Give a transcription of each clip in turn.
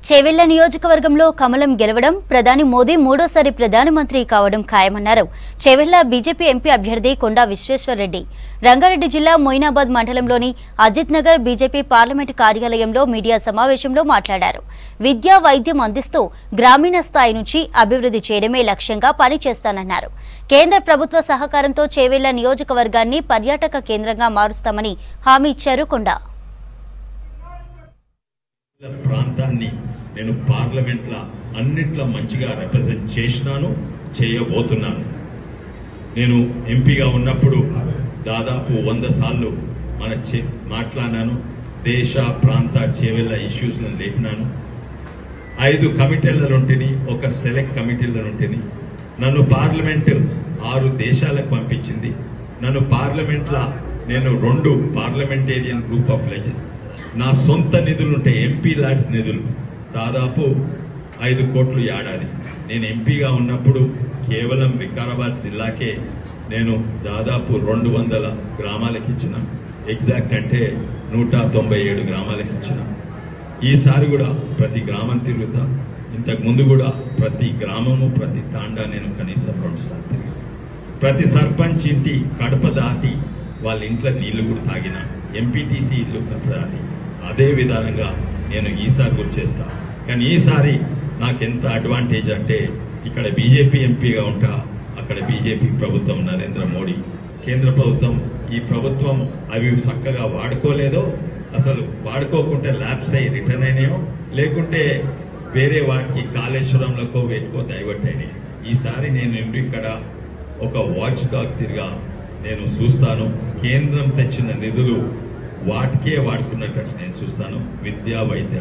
చేవెళ్ల నియోజకవర్గంలో కమలం గెలవడం ప్రధాని మోదీ మూడోసారి ప్రధానమంత్రి కావడం ఖాయమన్నారు చేవెళ్ల బీజేపీ ఎంపీ అభ్యర్థి కొండా విశ్వేశ్వర్రెడ్డి రంగారెడ్డి జిల్లా మొయినాబాద్ మండలంలోని అజిత్ నగర్ బీజేపీ పార్లమెంటు కార్యాలయంలో మీడియా సమావేశంలో మాట్లాడారు విద్య వైద్యం అందిస్తూ గ్రామీణ స్థాయి నుంచి అభివృద్ధి చేయడమే లక్ష్యంగా పనిచేస్తానన్నారు కేంద్ర ప్రభుత్వ సహకారంతో చేవెళ్ల నియోజకవర్గాన్ని పర్యాటక కేంద్రంగా మారుస్తామని హామీ ఇచ్చారు కొండా ప్రాంతాన్ని నేను పార్లమెంట్లో అన్నిట్లో మంచిగా రిప్రజెంట్ చేసినాను చేయబోతున్నాను నేను ఎంపీగా ఉన్నప్పుడు దాదాపు వంద సార్లు మన చే మాట్లాడినాను దేశ ప్రాంత చేవెళ్ళ ఇష్యూస్లను లేపినాను ఐదు కమిటీల ఉంటిని ఒక సెలెక్ట్ కమిటీల ఉంటిని నన్ను పార్లమెంట్ ఆరు దేశాలకు పంపించింది నన్ను పార్లమెంట్లో నేను రెండు పార్లమెంటేరియన్ గ్రూప్ ఆఫ్ లెజెండ్ నా సొంత నిధులు ఉంటాయి ఎంపీ ల్యాడ్స్ నిధులు దాదాపు ఐదు కోట్లు ఏడాది నేను ఎంపీగా ఉన్నప్పుడు కేవలం వికారాబాద్ జిల్లాకే నేను దాదాపు రెండు వందల గ్రామాలకు ఇచ్చిన ఎగ్జాక్ట్ అంటే నూట తొంభై ఏడు గ్రామాలకు ఇచ్చిన ఈసారి కూడా ప్రతి గ్రామం తిరుగుతా ఇంతకు ముందు కూడా ప్రతి గ్రామము ప్రతి తాండా నేను కనీసం రెండు సార్లు తిరిగాను ప్రతి సర్పంచ్ ఇంటి కడప దాటి వాళ్ళ ఇంట్లో నీళ్లు కూడా తాగిన ఎంపీటీసీ ఇల్లు కడప దాటి అదే విధానంగా నేను ఈసారి కూడా చేస్తా కానీ ఈసారి నాకెంత అడ్వాంటేజ్ అంటే ఇక్కడ బీజేపీ ఎంపీగా ఉంటా అక్కడ బీజేపీ ప్రభుత్వం నరేంద్ర మోడీ కేంద్ర ప్రభుత్వం ఈ ప్రభుత్వం అవి చక్కగా వాడుకోలేదో అసలు వాడుకోకుంటే ల్యాబ్స్ అయ్యి రిటర్న్ అయినాయో లేకుంటే వేరే వాటికి కాళేశ్వరంలోకో వేటుకో డైవర్ట్ అయినాయి ఈసారి నేను ఎందు ఇక్కడ ఒక వాచ్ డాగ్ తిరిగా నేను చూస్తాను కేంద్రం తెచ్చిన నిధులు వాటికే వాడుకున్నట్టు నేను చూస్తాను విద్యా వైద్య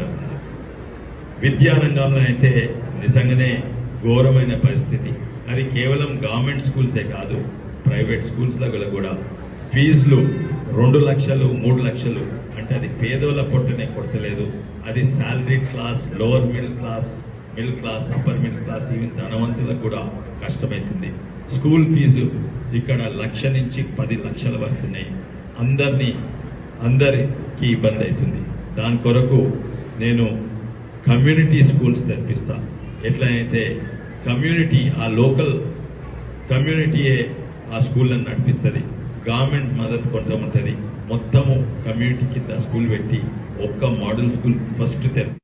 విద్యా రంగంలో అయితే నిజంగానే ఘోరమైన పరిస్థితి అది కేవలం గవర్నమెంట్ స్కూల్సే కాదు ప్రైవేట్ స్కూల్స్లో కూడా ఫీజులు రెండు లక్షలు మూడు లక్షలు అంటే అది పేదోళ్ళ పొట్టనే కొడతలేదు అది salary class lower middle class middle class upper middle class even ధనవంతులకు కూడా కష్టమవుతుంది స్కూల్ ఫీజు ఇక్కడ లక్ష నుంచి పది లక్షల వరకు ఉన్నాయి అందరినీ అందరికి ఇబ్బంది అవుతుంది దాని కొరకు నేను కమ్యూనిటీ స్కూల్స్ తెప్పిస్తా ఎట్లా అయితే కమ్యూనిటీ ఆ లోకల్ కమ్యూనిటీయే ఆ స్కూళ్ళని నడిపిస్తుంది గవర్నమెంట్ మద్దతు కొంత ఉంటుంది మొత్తము కమ్యూనిటీ కింద స్కూల్ పెట్టి ఒక్క మోడల్ స్కూల్ ఫస్ట్ తెప్పి